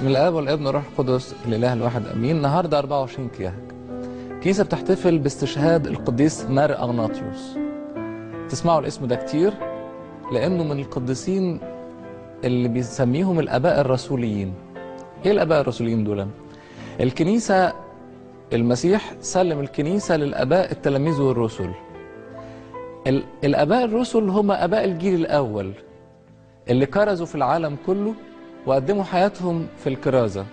بسم الاب والابن والروح القدس الاله الواحد امين النهارده 24 كياك كنيسه بتحتفل باستشهاد القديس مار اغناطيوس تسمعوا الاسم ده كتير لانه من القديسين اللي بيسميهم الاباء الرسوليين ايه الاباء الرسوليين دول الكنيسه المسيح سلم الكنيسه للاباء التلاميذ والرسل ال- الاباء الرسل هم اباء الجيل الاول اللي كرزوا في العالم كله وقدموا حياتهم في الكرازة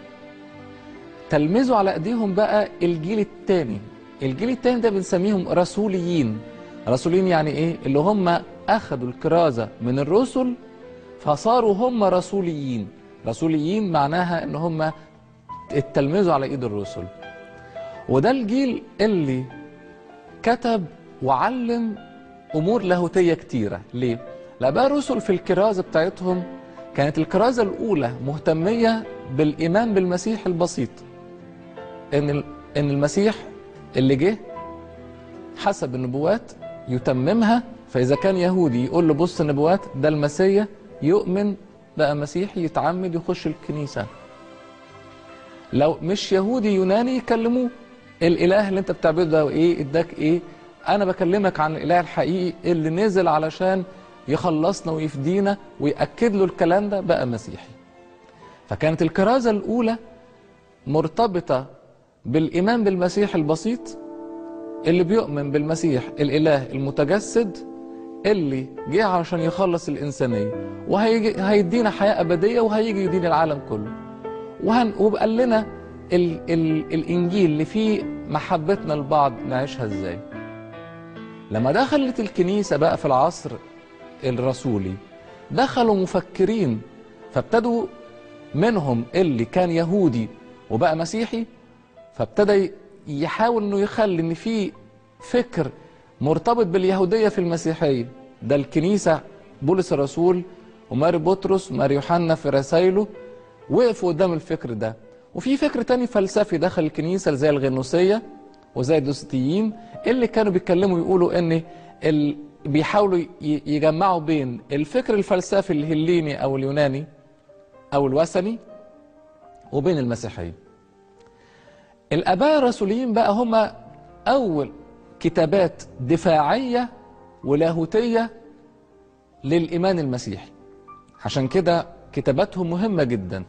تلمذوا على ايديهم بقى الجيل الثاني الجيل الثاني ده بنسميهم رسوليين رسوليين يعني ايه اللي هم اخذوا الكرازة من الرسل فصاروا هم رسوليين رسوليين معناها ان هم اتلمذوا على ايد الرسل وده الجيل اللي كتب وعلم امور لاهوتيه كتيره ليه الاباء الرسل في الكرازه بتاعتهم كانت الكرازه الاولى مهتميه بالايمان بالمسيح البسيط ان ال- ان المسيح اللي جه حسب النبوات يتممها فاذا كان يهودي يقول له بص النبوات ده المسيح يؤمن بقى مسيحي يتعمد يخش الكنيسه لو مش يهودي يوناني يكلموه الاله اللي انت بتعبده ده ايه اداك ايه انا بكلمك عن الاله الحقيقي اللي نزل علشان يخلصنا ويفدينا ويأكد له الكلام ده بقى مسيحي فكانت الكرازة الأولى مرتبطة بالإيمان بالمسيح البسيط اللي بيؤمن بالمسيح الإله المتجسد اللي جه عشان يخلص الإنسانية وهيجي هيدينا حياة أبدية وهيجي يدين العالم كله وهن وبقال لنا ال ال الإنجيل اللي فيه محبتنا لبعض نعيشها إزاي لما دخلت الكنيسة بقى في العصر الرسولي دخلوا مفكرين فابتدوا منهم اللي كان يهودي وبقى مسيحي فابتدى يحاول انه يخلي ان في فكر مرتبط باليهوديه في المسيحيه ده الكنيسه بولس الرسول وماري بطرس وماري يوحنا في رسائله وقفوا قدام الفكر ده وفي فكر تاني فلسفي دخل الكنيسه زي الغنوسيه وزي الدوستيين اللي كانوا بيتكلموا يقولوا ان ال... بيحاولوا ي- يجمعوا بين الفكر الفلسفي الهليني او اليوناني او الوثني وبين المسيحيه الاباء الرسوليين بقى هم اول كتابات دفاعيه ولاهوتيه للايمان المسيحي عشان كده كتاباتهم مهمه جدا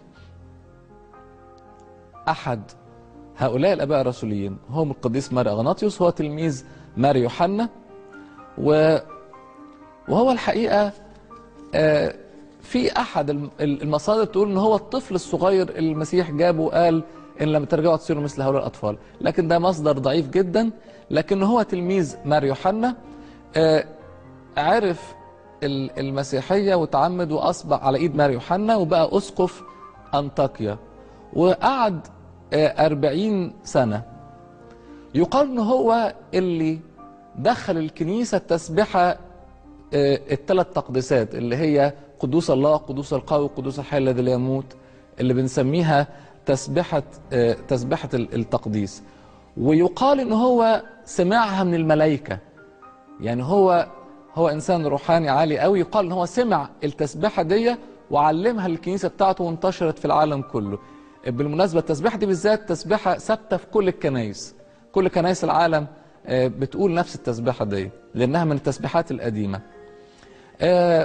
احد هؤلاء الاباء الرسوليين هم القديس ماري اغناطيوس هو تلميذ ماري يوحنا و وهو الحقيقه آه، في احد الم- المصادر تقول ان هو الطفل الصغير اللي المسيح جابه وقال ان لم ترجعوا تصيروا مثل هؤلاء الاطفال لكن ده مصدر ضعيف جدا لكن هو تلميذ ماري يوحنا آه، عرف ال- المسيحيه وتعمد واصبح على ايد ماري يوحنا وبقى اسقف انطاكيا وقعد آه، أربعين سنه يقال ان هو اللي دخل الكنيسه التسبحه الثلاث تقديسات اللي هي قدوس الله قدوس القوي قدوس الحي الذي لا يموت اللي بنسميها تسبحة آه، تسبحة ال- التقديس ويقال ان هو سمعها من الملائكة يعني هو هو انسان روحاني عالي قوي يقال ان هو سمع التسبحة دي وعلمها الكنيسة بتاعته وانتشرت في العالم كله بالمناسبة التسبيحة دي بالذات تسبيحة ثابتة في كل الكنائس كل كنائس العالم آه، بتقول نفس التسبيحة دي لأنها من التسبيحات القديمة آه،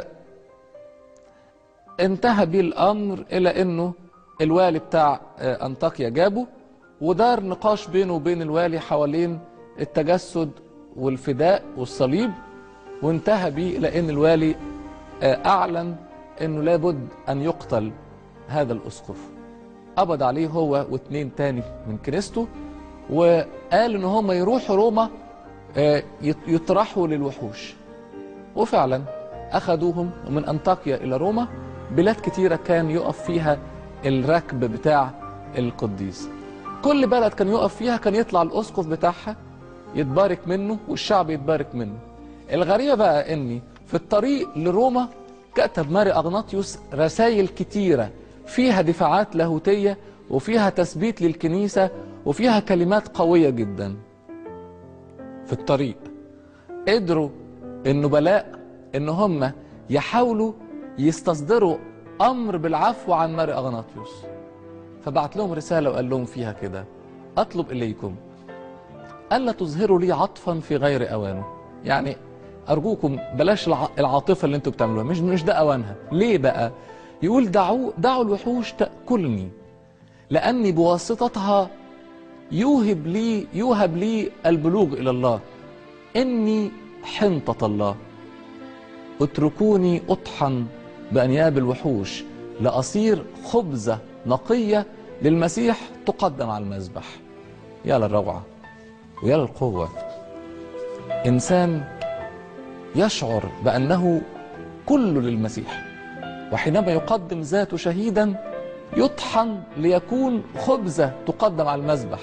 انتهى بيه الامر الى انه الوالي بتاع آه، انطاكيا جابه ودار نقاش بينه وبين الوالي حوالين التجسد والفداء والصليب وانتهى بيه الى ان الوالي آه، اعلن انه لابد ان يقتل هذا الاسقف قبض عليه هو واثنين تاني من كنيسته وقال ان هم يروحوا روما آه، يط- يطرحوا للوحوش وفعلا أخذوهم من أنطاكيا إلى روما بلاد كتيرة كان يقف فيها الركب بتاع القديس كل بلد كان يقف فيها كان يطلع الأسقف بتاعها يتبارك منه والشعب يتبارك منه الغريبة بقى أني في الطريق لروما كتب ماري أغناطيوس رسائل كتيرة فيها دفاعات لاهوتية وفيها تثبيت للكنيسة وفيها كلمات قوية جدا في الطريق قدروا النبلاء ان هم يحاولوا يستصدروا امر بالعفو عن ماري اغناطيوس فبعت لهم رسالة وقال لهم فيها كده أطلب إليكم ألا تظهروا لي عطفا في غير أوانه يعني أرجوكم بلاش الع- العاطفة اللي انتوا بتعملوها مش مش ده أوانها ليه بقى يقول دعوا دعوا الوحوش تأكلني لأني بواسطتها يوهب لي يوهب لي البلوغ إلى الله إني حنطة الله اتركوني أطحن بأنياب الوحوش لأصير خبزة نقية للمسيح تقدم على المذبح يا للروعة ويا للقوة إنسان يشعر بأنه كل للمسيح وحينما يقدم ذاته شهيدا يطحن ليكون خبزة تقدم على المذبح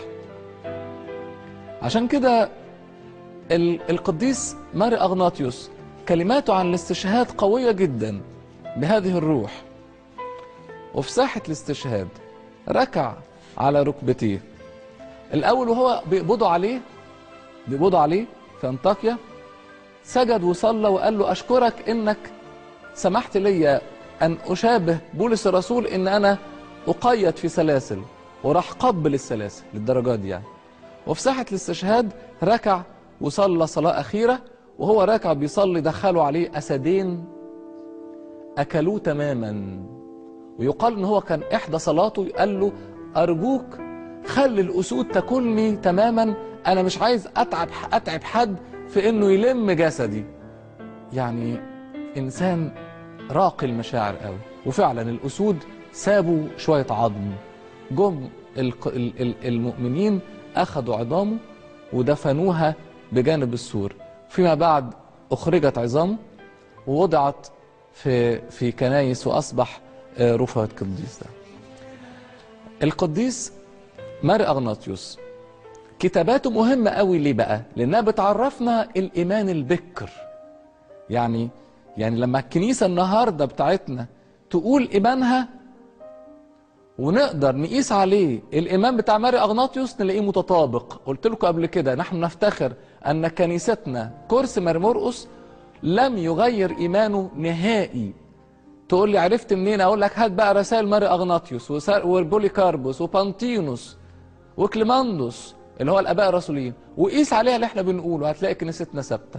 عشان كده ال- القديس ماري أغناطيوس كلماته عن الاستشهاد قوية جدا بهذه الروح وفي ساحة الاستشهاد ركع على ركبتيه الأول وهو بيقبضوا عليه بيقبضوا عليه في أنطاكيا سجد وصلى وقال له أشكرك إنك سمحت لي أن أشابه بولس الرسول إن أنا أقيد في سلاسل وراح قبل السلاسل للدرجات دي يعني وفي ساحة الاستشهاد ركع وصلى صلاة أخيرة وهو راكع بيصلي دخلوا عليه أسدين أكلوه تماما ويقال إن هو كان إحدى صلاته قال له أرجوك خلي الأسود تاكلني تماما أنا مش عايز أتعب أتعب حد في إنه يلم جسدي يعني إنسان راقي المشاعر قوي وفعلا الأسود سابوا شوية عظم جم الق- ال- ال- المؤمنين أخذوا عظامه ودفنوها بجانب السور فيما بعد أخرجت عظامه ووضعت في في كنايس وأصبح آه، رفعة قديس ده القديس ماري أغناطيوس كتاباته مهمة قوي ليه بقى؟ لأنها بتعرفنا الإيمان البكر يعني يعني لما الكنيسة النهاردة بتاعتنا تقول إيمانها ونقدر نقيس عليه الإيمان بتاع ماري أغناطيوس نلاقيه متطابق قلت لكم قبل كده نحن نفتخر أن كنيستنا كرسي ماري مرقس لم يغير إيمانه نهائي تقول لي عرفت منين أقول لك هات بقى رسائل ماري أغناطيوس وسا- وبوليكاربوس وبانتينوس وكليماندوس اللي هو الآباء الرسوليين وقيس عليها اللي احنا بنقوله هتلاقي كنيستنا ثابته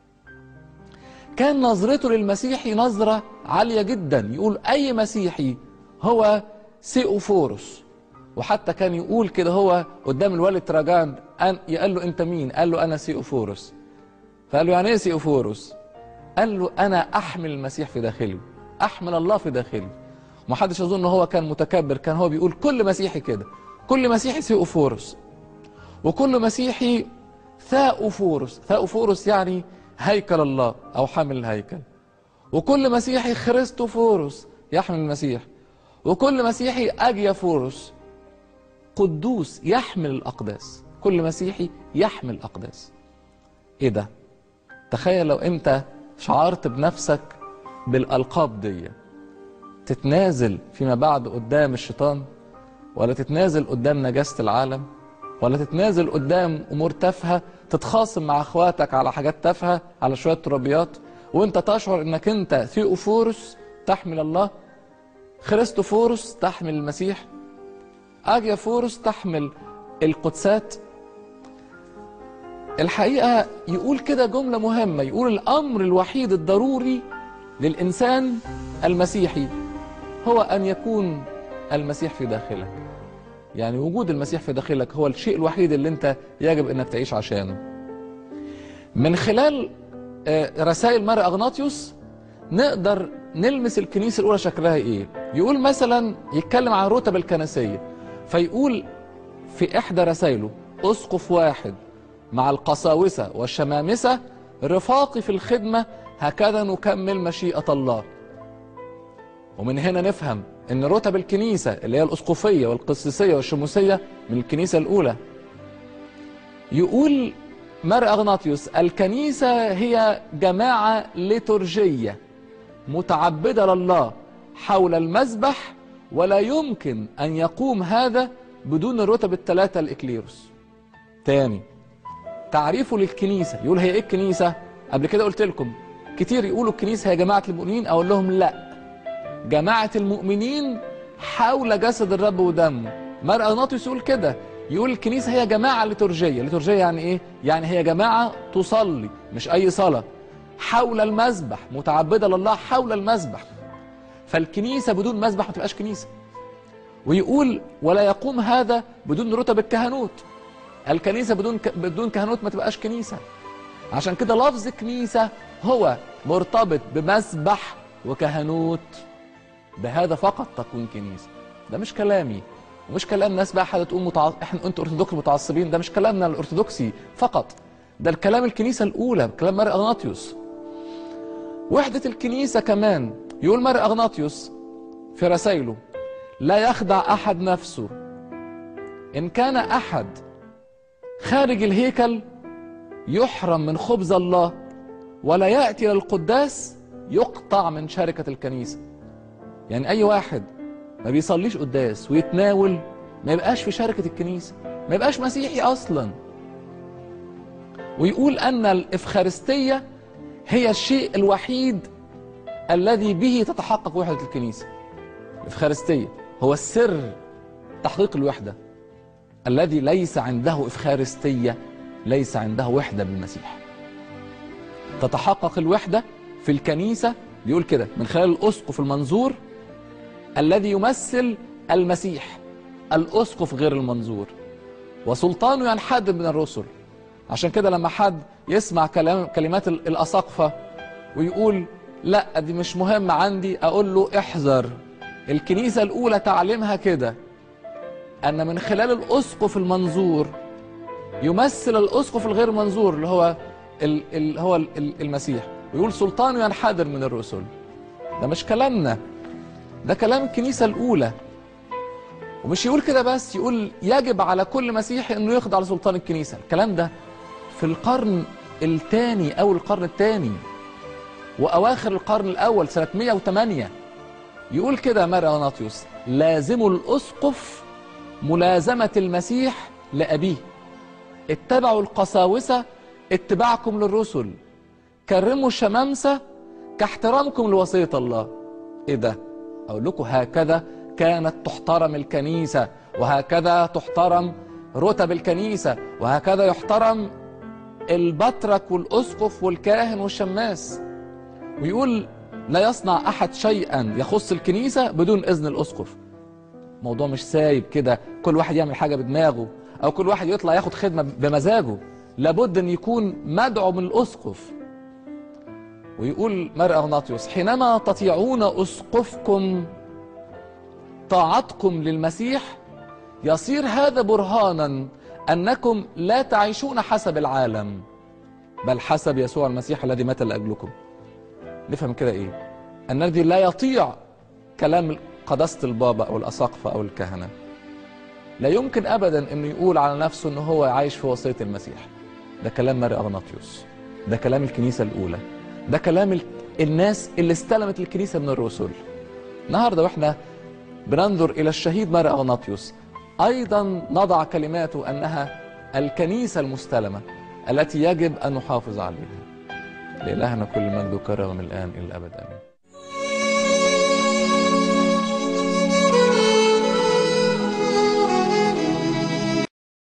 كان نظرته للمسيحي نظرة عالية جدا يقول أي مسيحي هو سيئوفورس وحتى كان يقول كده هو قدام الوالد تراجان أن قال له أنت مين؟ قال له أنا سيئوفورس فقال له يعني إيه سيئوفورس؟ قال له أنا أحمل المسيح في داخلي أحمل الله في داخلي ومحدش يظن هو كان متكبر كان هو بيقول كل مسيحي كده كل مسيحي سيئوفورس وكل مسيحي ثاؤفورس ثاؤفورس يعني هيكل الله او حامل الهيكل وكل مسيحي خريستوفورس يحمل المسيح وكل مسيحي اجيافورس قدوس يحمل الاقداس كل مسيحي يحمل الاقداس ايه ده تخيل لو انت شعرت بنفسك بالالقاب دي تتنازل فيما بعد قدام الشيطان ولا تتنازل قدام نجاسة العالم ولا تتنازل قدام امور تافهه تتخاصم مع اخواتك على حاجات تافهه على شويه ترابيات وانت تشعر انك انت ثيوفورس تحمل الله خريستوفورس تحمل المسيح اجيافورس تحمل القدسات الحقيقه يقول كده جمله مهمه يقول الامر الوحيد الضروري للانسان المسيحي هو ان يكون المسيح في داخلك يعني وجود المسيح في داخلك هو الشيء الوحيد اللي انت يجب انك تعيش عشانه من خلال آه، رسائل ماري اغناطيوس نقدر نلمس الكنيسه الاولى شكلها ايه يقول مثلا يتكلم عن الرتب الكنسيه فيقول في احدى رسائله اسقف واحد مع القساوسه والشمامسه رفاقي في الخدمه هكذا نكمل مشيئه الله ومن هنا نفهم ان رتب الكنيسه اللي هي الاسقفيه والقسيسيه والشموسيه من الكنيسه الاولى يقول مار اغناطيوس الكنيسه هي جماعه ليتورجيه متعبده لله حول المذبح ولا يمكن ان يقوم هذا بدون الرتب الثلاثه الاكليروس تاني تعريفه للكنيسه يقول هي ايه الكنيسه قبل كده قلت لكم كتير يقولوا الكنيسه هي جماعه المؤمنين اقول لهم لا جماعة المؤمنين حول جسد الرب ودمه مار اغناطيوس يقول كده يقول الكنيسه هي جماعه ليتورجيه ليتورجيه يعني ايه يعني هي جماعه تصلي مش اي صلاه حول المذبح متعبده لله حول المذبح فالكنيسه بدون مذبح ما تبقاش كنيسه ويقول ولا يقوم هذا بدون رتب الكهنوت الكنيسه بدون ك... بدون كهنوت ما تبقاش كنيسه عشان كده لفظ كنيسه هو مرتبط بمذبح وكهنوت بهذا فقط تكون كنيسه ده مش كلامي ومش كلام ناس بقى حد تقول متع... احنا انتوا ارثوذكس متعصبين ده مش كلامنا الارثوذكسي فقط ده الكلام الكنيسه الاولى كلام مار اغناطيوس وحده الكنيسه كمان يقول مار اغناطيوس في رسائله لا يخدع احد نفسه ان كان احد خارج الهيكل يحرم من خبز الله ولا ياتي للقداس يقطع من شركه الكنيسه يعني اي واحد ما بيصليش قداس ويتناول ما يبقاش في شركه الكنيسه ما يبقاش مسيحي اصلا ويقول ان الافخارستيه هي الشيء الوحيد الذي به تتحقق وحده الكنيسه الافخارستيه هو السر تحقيق الوحده الذي ليس عنده افخارستيه ليس عنده وحده بالمسيح تتحقق الوحده في الكنيسه بيقول كده من خلال الاسقف المنظور الذي يمثل المسيح الاسقف غير المنظور وسلطانه ينحدر من الرسل عشان كده لما حد يسمع كلام كلمات الاساقفه ويقول لا دي مش مهم عندي اقول له احذر الكنيسه الاولى تعليمها كده ان من خلال الاسقف المنظور يمثل الاسقف الغير منظور اللي هو ال ال هو ال المسيح ويقول سلطانه ينحدر من الرسل ده مش كلامنا ده كلام الكنيسه الاولى ومش يقول كده بس يقول يجب على كل مسيحي انه يخضع لسلطان الكنيسه الكلام ده في القرن الثاني او القرن الثاني واواخر القرن الاول سنه 108 يقول كده مار اغناطيوس لازموا الاسقف ملازمه المسيح لابيه اتبعوا القساوسه اتباعكم للرسل كرموا الشمامسه كاحترامكم لوصيه الله ايه ده اقول لكم هكذا كانت تحترم الكنيسه وهكذا تحترم رتب الكنيسه وهكذا يحترم البطرك والاسقف والكاهن والشماس ويقول لا يصنع احد شيئا يخص الكنيسه بدون اذن الاسقف موضوع مش سايب كده كل واحد يعمل حاجه بدماغه او كل واحد يطلع ياخد خدمه بمزاجه لابد ان يكون مدعو من الاسقف ويقول مار اغناطيوس حينما تطيعون اسقفكم طاعتكم للمسيح يصير هذا برهانا انكم لا تعيشون حسب العالم بل حسب يسوع المسيح الذي مات لاجلكم نفهم كده ايه ان الذي لا يطيع كلام قداسه البابا او الاساقفه او الكهنه لا يمكن ابدا انه يقول على نفسه انه هو عايش في وصيه المسيح ده كلام ماري اغناطيوس ده كلام الكنيسه الاولى ده كلام الناس اللي استلمت الكنيسه من الرسل النهارده واحنا بننظر الى الشهيد ماري اغناطيوس ايضا نضع كلماته انها الكنيسه المستلمه التي يجب ان نحافظ عليها لالهنا كل مجد وكرم من الان الى الابد امين